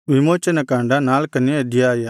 ವಿಮೋಚನಕಾಂಡ ನಾಲ್ಕನೇ ಅಧ್ಯಾಯ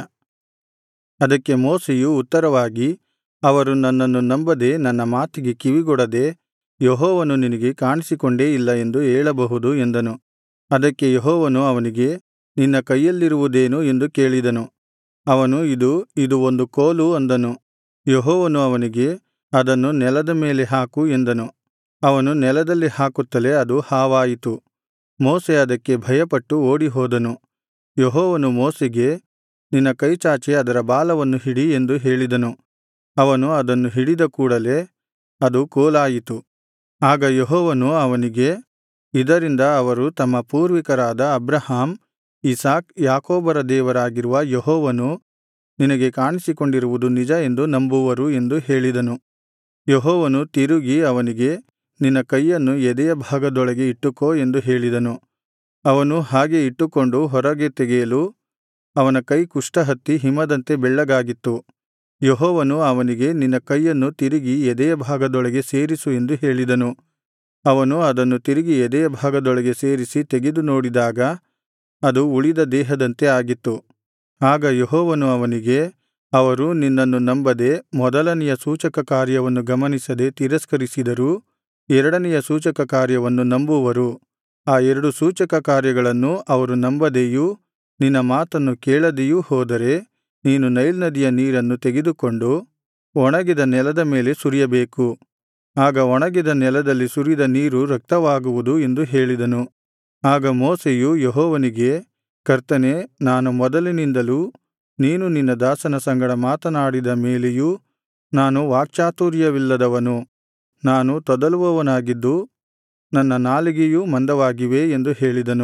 ಅದಕ್ಕೆ ಮೋಶೆಯು ಉತ್ತರವಾಗಿ ಅವರು ನನ್ನನ್ನು ನಂಬದೆ ನನ್ನ ಮಾತಿಗೆ ಕಿವಿಗೊಡದೆ ಯೆಹೋವನು ನಿನಗೆ ಕಾಣಿಸಿಕೊಂಡೇ ಇಲ್ಲ ಎಂದು ಹೇಳಬಹುದು ಎಂದನು ಅದಕ್ಕೆ ಯೆಹೋವನು ಅವನಿಗೆ ನಿನ್ನ ಕೈಯಲ್ಲಿರುವುದೇನು ಎಂದು ಕೇಳಿದನು ಅವನು ಇದು ಇದು ಒಂದು ಕೋಲು ಅಂದನು ಯೆಹೋವನು ಅವನಿಗೆ ಅದನ್ನು ನೆಲದ ಮೇಲೆ ಹಾಕು ಎಂದನು ಅವನು ನೆಲದಲ್ಲಿ ಹಾಕುತ್ತಲೇ ಅದು ಹಾವಾಯಿತು ಮೋಶೆ ಅದಕ್ಕೆ ಭಯಪಟ್ಟು ಓಡಿಹೋದನು ಯೆಹೋವನು ಮೋಶೆಗೆ ನಿನ್ನ ಕೈಚಾಚಿ ಅದರ ಬಾಲವನ್ನು ಹಿಡಿ ಎಂದು ಹೇಳಿದನು ಅವನು ಅದನ್ನು ಹಿಡಿದ ಕೂಡಲೆ ಅದು ಕೋಲಾಯಿತು ಆಗ ಯೆಹೋವನು ಅವನಿಗೆ ಇದರಿಂದ ಅವರು ತಮ್ಮ ಪೂರ್ವಿಕರಾದ ಅಬ್ರಹಾಮ್ ಇಸಾಕ್ ಯಾಕೋಬರ ದೇವರಾಗಿರುವ ಯೆಹೋವನು ನಿನಗೆ ಕಾಣಿಸಿಕೊಂಡಿರುವುದು ನಿಜ ಎಂದು ನಂಬುವರು ಎಂದು ಹೇಳಿದನು ಯೆಹೋವನು ತಿರುಗಿ ಅವನಿಗೆ ನಿನ್ನ ಕೈಯನ್ನು ಎದೆಯ ಭಾಗದೊಳಗೆ ಇಟ್ಟುಕೋ ಎಂದು ಹೇಳಿದನು ಅವನು ಹಾಗೆ ಇಟ್ಟುಕೊಂಡು ಹೊರಗೆ ತೆಗೆಯಲು ಅವನ ಕೈ ಕುಷ್ಠಹತ್ತಿ ಹಿಮದಂತೆ ಬೆಳ್ಳಗಾಗಿತ್ತು ಯೆಹೋವನು ಅವನಿಗೆ ನಿನ್ನ ಕೈಯನ್ನು ತಿರುಗಿ ಎದೆಯ ಭಾಗದೊಳಗೆ ಸೇರಿಸು ಎಂದು ಹೇಳಿದನು ಅವನು ಅದನ್ನು ತಿರುಗಿ ಎದೆಯ ಭಾಗದೊಳಗೆ ಸೇರಿಸಿ ತೆಗೆದು ನೋಡಿದಾಗ ಅದು ಉಳಿದ ದೇಹದಂತೆ ಆಗಿತ್ತು ಆಗ ಯೆಹೋವನು ಅವನಿಗೆ ಅವರು ನಿನ್ನನ್ನು ನಂಬದೆ ಮೊದಲನೆಯ ಸೂಚಕ ಕಾರ್ಯವನ್ನು ಗಮನಿಸದೆ ತಿರಸ್ಕರಿಸಿದರೂ ಎರಡನೆಯ ಸೂಚಕ ಕಾರ್ಯವನ್ನು ನಂಬುವರು ಆ ಎರಡು ಸೂಚಕ ಕಾರ್ಯಗಳನ್ನು ಅವರು ನಂಬದೆಯೂ ನಿನ್ನ ಮಾತನ್ನು ಕೇಳದೆಯೂ ಹೋದರೆ ನೀನು ನೈಲ್ ನದಿಯ ನೀರನ್ನು ತೆಗೆದುಕೊಂಡು ಒಣಗಿದ ನೆಲದ ಮೇಲೆ ಸುರಿಯಬೇಕು ಆಗ ಒಣಗಿದ ನೆಲದಲ್ಲಿ ಸುರಿದ ನೀರು ರಕ್ತವಾಗುವುದು ಎಂದು ಹೇಳಿದನು ಆಗ ಮೋಶೆಯು ಯೆಹೋವನಿಗೆ ಕರ್ತನೇ ನಾನು ಮೊದಲಿನಿಂದಲೂ ನೀನು ನಿನ್ನ ದಾಸನ ಸಂಗಡ ಮಾತನಾಡಿದ ಮೇಲೆಯೂ ನಾನು ವಾಕ್ಚಾತುರ್ಯವಿಲ್ಲದವನು ನಾನು ತೊದಲುವವನಾಗಿದ್ದು ನನ್ನ ನಾಲಿಗೆಯೂ ಮಂದವಾಗಿವೆ ಎಂದು ಹೇಳಿದನು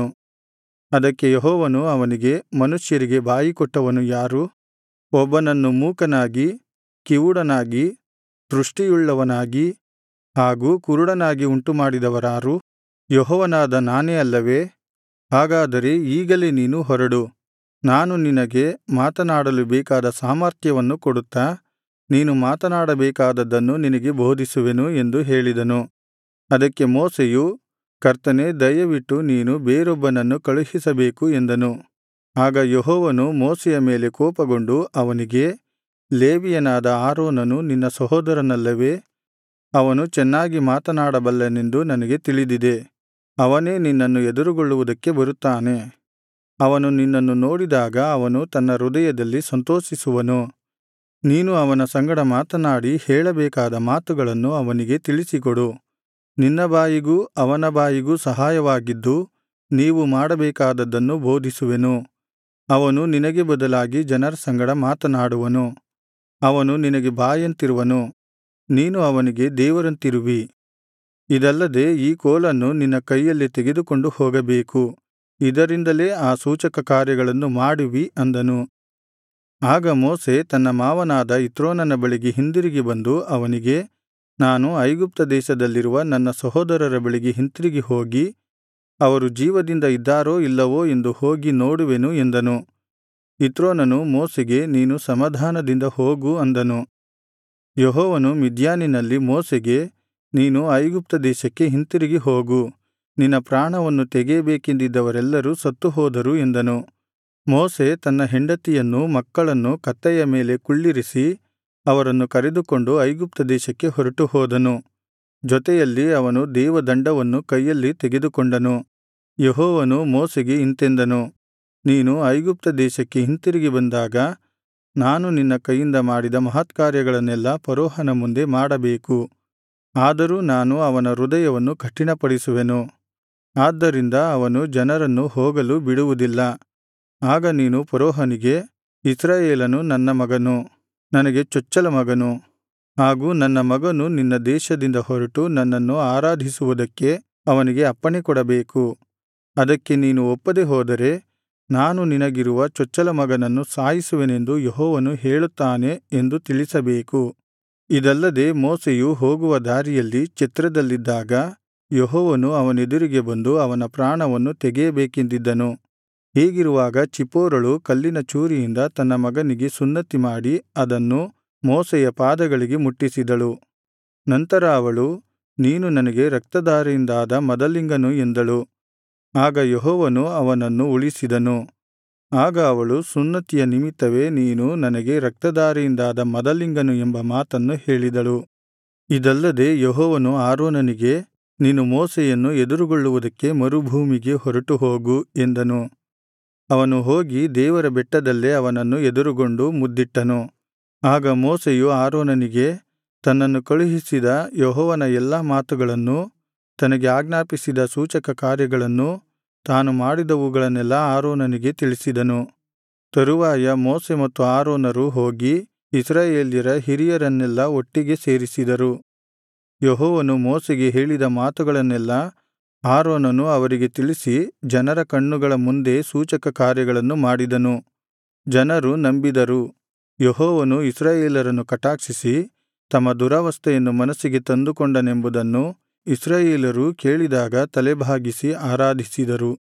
ಅದಕ್ಕೆ ಯೆಹೋವನು ಅವನಿಗೆ ಮನುಷ್ಯರಿಗೆ ಬಾಯಿಕೊಟ್ಟವನು ಯಾರು ಒಬ್ಬನನ್ನು ಮೂಕನಾಗಿ ಕಿವುಡನಾಗಿ ದೃಷ್ಟಿಯುಳ್ಳವನಾಗಿ ಹಾಗೂ ಕುರುಡನಾಗಿ ಉಂಟುಮಾಡಿದವರಾರು ಯೆಹೋವನಾದ ನಾನೇ ಅಲ್ಲವೇ ಹಾಗಾದರೆ ಈಗಲೇ ನೀನು ಹೊರಡು ನಾನು ನಿನಗೆ ಮಾತನಾಡಲು ಬೇಕಾದ ಸಾಮರ್ಥ್ಯವನ್ನು ಕೊಡುತ್ತಾ ನೀನು ಮಾತನಾಡಬೇಕಾದದ್ದನ್ನು ನಿನಗೆ ಬೋಧಿಸುವೆನು ಎಂದು ಹೇಳಿದನು ಅದಕ್ಕೆ ಮೋಶೆಯು ಕರ್ತನೇ ದಯವಿಟ್ಟು ನೀನು ಬೇರೊಬ್ಬನನ್ನು ಕಳುಹಿಸಬೇಕು ಎಂದನು ಆಗ ಯೆಹೋವನು ಮೋಶೆಯ ಮೇಲೆ ಕೋಪಗೊಂಡು ಅವನಿಗೆ ಲೇವಿಯನಾದ ಆರೋನನು ನಿನ್ನ ಸಹೋದರನಲ್ಲವೇ ಅವನು ಚೆನ್ನಾಗಿ ಮಾತನಾಡಬಲ್ಲನೆಂದು ನನಗೆ ತಿಳಿದಿದೆ ಅವನೇ ನಿನ್ನನ್ನು ಎದುರುಗೊಳ್ಳುವುದಕ್ಕೆ ಬರುತ್ತಾನೆ ಅವನು ನಿನ್ನನ್ನು ನೋಡಿದಾಗ ಅವನು ತನ್ನ ಹೃದಯದಲ್ಲಿ ಸಂತೋಷಿಸುವನು ನೀನು ಅವನ ಸಂಗಡ ಮಾತನಾಡಿ ಹೇಳಬೇಕಾದ ಮಾತುಗಳನ್ನು ಅವನಿಗೆ ತಿಳಿಸಿಕೊಡು ನಿನ್ನ ಬಾಯಿಗೂ ಅವನ ಬಾಯಿಗೂ ಸಹಾಯವಾಗಿದ್ದು ನೀವು ಮಾಡಬೇಕಾದದ್ದನ್ನು ಬೋಧಿಸುವೆನು ಅವನು ನಿನಗೆ ಬದಲಾಗಿ ಜನರ ಸಂಗಡ ಮಾತನಾಡುವನು ಅವನು ನಿನಗೆ ಬಾಯಂತಿರುವನು ನೀನು ಅವನಿಗೆ ದೇವರಂತಿರುವಿ ಇದಲ್ಲದೆ ಈ ಕೋಲನ್ನು ನಿನ್ನ ಕೈಯಲ್ಲಿ ತೆಗೆದುಕೊಂಡು ಹೋಗಬೇಕು ಇದರಿಂದಲೇ ಆ ಸೂಚಕ ಕಾರ್ಯಗಳನ್ನು ಮಾಡುವಿ ಅಂದನು ಆಗ ಮೋಶೆ ತನ್ನ ಮಾವನಾದ ಇತ್ರೋನನ ಬಳಿಗೆ ಹಿಂದಿರುಗಿ ಬಂದು ಅವನಿಗೆ ನಾನು ಐಗುಪ್ತ ದೇಶದಲ್ಲಿರುವ ನನ್ನ ಸಹೋದರರ ಬಳಿಗೆ ಹಿಂತಿರುಗಿ ಹೋಗಿ ಅವರು ಜೀವದಿಂದ ಇದ್ದಾರೋ ಇಲ್ಲವೋ ಎಂದು ಹೋಗಿ ನೋಡುವೆನು ಎಂದನು ಇತ್ರೋನನು ಮೋಶೆಗೆ ನೀನು ಸಮಾಧಾನದಿಂದ ಹೋಗು ಅಂದನು ಯೆಹೋವನು ಮಿದ್ಯಾನಿನಲ್ಲಿ ಮೋಶೆಗೆ ನೀನು ಐಗುಪ್ತ ದೇಶಕ್ಕೆ ಹಿಂತಿರುಗಿ ಹೋಗು ನಿನ್ನ ಪ್ರಾಣವನ್ನು ತೆಗೆಯಬೇಕೆಂದಿದ್ದವರೆಲ್ಲರೂ ಸತ್ತು ಹೋದರು ಎಂದನು ಮೋಶೆ ತನ್ನ ಹೆಂಡತಿಯನ್ನೂ ಮಕ್ಕಳನ್ನು ಕತ್ತೆಯ ಮೇಲೆ ಕುಳ್ಳಿರಿಸಿ ಅವರನ್ನು ಕರೆದುಕೊಂಡು ಐಗುಪ್ತ ದೇಶಕ್ಕೆ ಹೊರಟು ಹೋದನು ಜೊತೆಯಲ್ಲಿ ಅವನು ದೇವದಂಡವನ್ನು ಕೈಯಲ್ಲಿ ತೆಗೆದುಕೊಂಡನು ಯೆಹೋವನು ಮೋಶೆಗೆ ಇಂತೆಂದನು ನೀನು ಐಗುಪ್ತ ದೇಶಕ್ಕೆ ಹಿಂತಿರುಗಿ ಬಂದಾಗ ನಾನು ನಿನ್ನ ಕೈಯಿಂದ ಮಾಡಿದ ಮಹತ್ಕಾರ್ಯಗಳನ್ನೆಲ್ಲಾ ಫರೋಹನ ಮುಂದೆ ಮಾಡಬೇಕು ಆದರೂ ನಾನು ಅವನ ಹೃದಯವನ್ನು ಕಠಿಣಪಡಿಸುವೆನು ಆದ್ದರಿಂದ ಅವನು ಜನರನ್ನು ಹೋಗಲು ಬಿಡುವುದಿಲ್ಲ ಆಗ ನೀನು ಫರೋಹನಿಗೆ ಇಸ್ರಾಯೇಲನು ನನ್ನ ಮಗನು ನನಗೆ ಚೊಚ್ಚಲ ಮಗನು ಹಾಗೂ ನನ್ನ ಮಗನು ನಿನ್ನ ದೇಶದಿಂದ ಹೊರಟು ನನ್ನನ್ನು ಆರಾಧಿಸುವುದಕ್ಕೆ ಅವನಿಗೆ ಅಪ್ಪಣೆ ಕೊಡಬೇಕು ಅದಕ್ಕೆ ನೀನು ಒಪ್ಪದೆ ಹೋದರೆ ನಾನು ನಿನಗಿರುವ ಚೊಚ್ಚಲ ಮಗನನ್ನು ಸಾಯಿಸುವೆನೆಂದು ಯೆಹೋವನು ಹೇಳುತ್ತಾನೆ ಎಂದು ತಿಳಿಸಬೇಕು ಇದಲ್ಲದೆ ಮೋಶೆಯು ಹೋಗುವ ದಾರಿಯಲ್ಲಿ ಛತ್ರದಲ್ಲಿದ್ದಾಗ ಯೆಹೋವನು ಅವನೆದುರಿಗೆ ಬಂದು ಅವನ ಪ್ರಾಣವನ್ನು ತೆಗೆಯಬೇಕೆಂದಿದ್ದನು ಹೀಗಿರುವಾಗ ಚಿಪ್ಪೋರಳು ಕಲ್ಲಿನ ಚೂರಿಯಿಂದ ತನ್ನ ಮಗನಿಗೆ ಸುನ್ನತಿ ಮಾಡಿ ಅದನ್ನು ಮೋಶೆಯ ಪಾದಗಳಿಗೆ ಮುಟ್ಟಿಸಿದಳು ನಂತರ ಅವಳು ನೀನು ನನಗೆ ರಕ್ತಧಾರೆಯಿಂದಾದ ಮದಲಿಂಗನು ಎಂದಳು ಆಗ ಯೆಹೋವನು ಅವನನ್ನು ಉಳಿಸಿದನು ಆಗ ಅವಳು ಸುನ್ನತಿಯ ನಿಮಿತ್ತವೇ ನೀನು ನನಗೆ ರಕ್ತಧಾರೆಯಿಂದಾದ ಮದಲಿಂಗನು ಎಂಬ ಮಾತನ್ನು ಹೇಳಿದಳು ಇದಲ್ಲದೆ ಯೆಹೋವನು ಆರೋನನಿಗೆ ನೀನು ಮೋಶೆಯನ್ನು ಎದುರುಗೊಳ್ಳುವುದಕ್ಕೆ ಮರುಭೂಮಿಗೆ ಹೊರಟು ಹೋಗು ಎಂದನು ಅವನು ಹೋಗಿ ದೇವರ ಬೆಟ್ಟದಲ್ಲೇ ಅವನನ್ನು ಎದುರುಗೊಂಡು ಮುದ್ದಿಟ್ಟನು ಆಗ ಮೋಶೆಯು ಆರೋನನಿಗೆ ತನ್ನನ್ನು ಕಳುಹಿಸಿದ ಯೆಹೋವನ ಎಲ್ಲಾ ಮಾತುಗಳನ್ನೂ ತನಗೆ ಆಜ್ಞಾಪಿಸಿದ ಸೂಚಕ ಕಾರ್ಯಗಳನ್ನೂ ತಾನು ಮಾಡಿದವುಗಳನ್ನೆಲ್ಲಾ ಆರೋನನಿಗೆ ತಿಳಿಸಿದನು ತರುವಾಯ ಮೋಶೆ ಮತ್ತು ಆರೋನರು ಹೋಗಿ ಇಸ್ರಾಯೇಲ್ಯರ ಹಿರಿಯರನ್ನೆಲ್ಲಾ ಒಟ್ಟಿಗೆ ಸೇರಿಸಿದರು ಯೆಹೋವನು ಮೋಶೆಗೆ ಹೇಳಿದ ಮಾತುಗಳನ್ನೆಲ್ಲಾ ಆರೋನನು ಅವರಿಗೆ ತಿಳಿಸಿ ಜನರ ಕಣ್ಣುಗಳ ಮುಂದೆ ಸೂಚಕ ಕಾರ್ಯಗಳನ್ನು ಮಾಡಿದನು ಜನರು ನಂಬಿದರು ಯೆಹೋವನು ಇಸ್ರಾಯೇಲರನ್ನು ಕಟಾಕ್ಷಿಸಿ ತಮ್ಮ ದುರವಸ್ಥೆಯನ್ನು ಮನಸ್ಸಿಗೆ ತಂದುಕೊಂಡನೆಂಬುದನ್ನು ಇಸ್ರಾಯೇಲರು ಕೇಳಿದಾಗ ತಲೆಬಾಗಿಸಿ ಆರಾಧಿಸಿದರು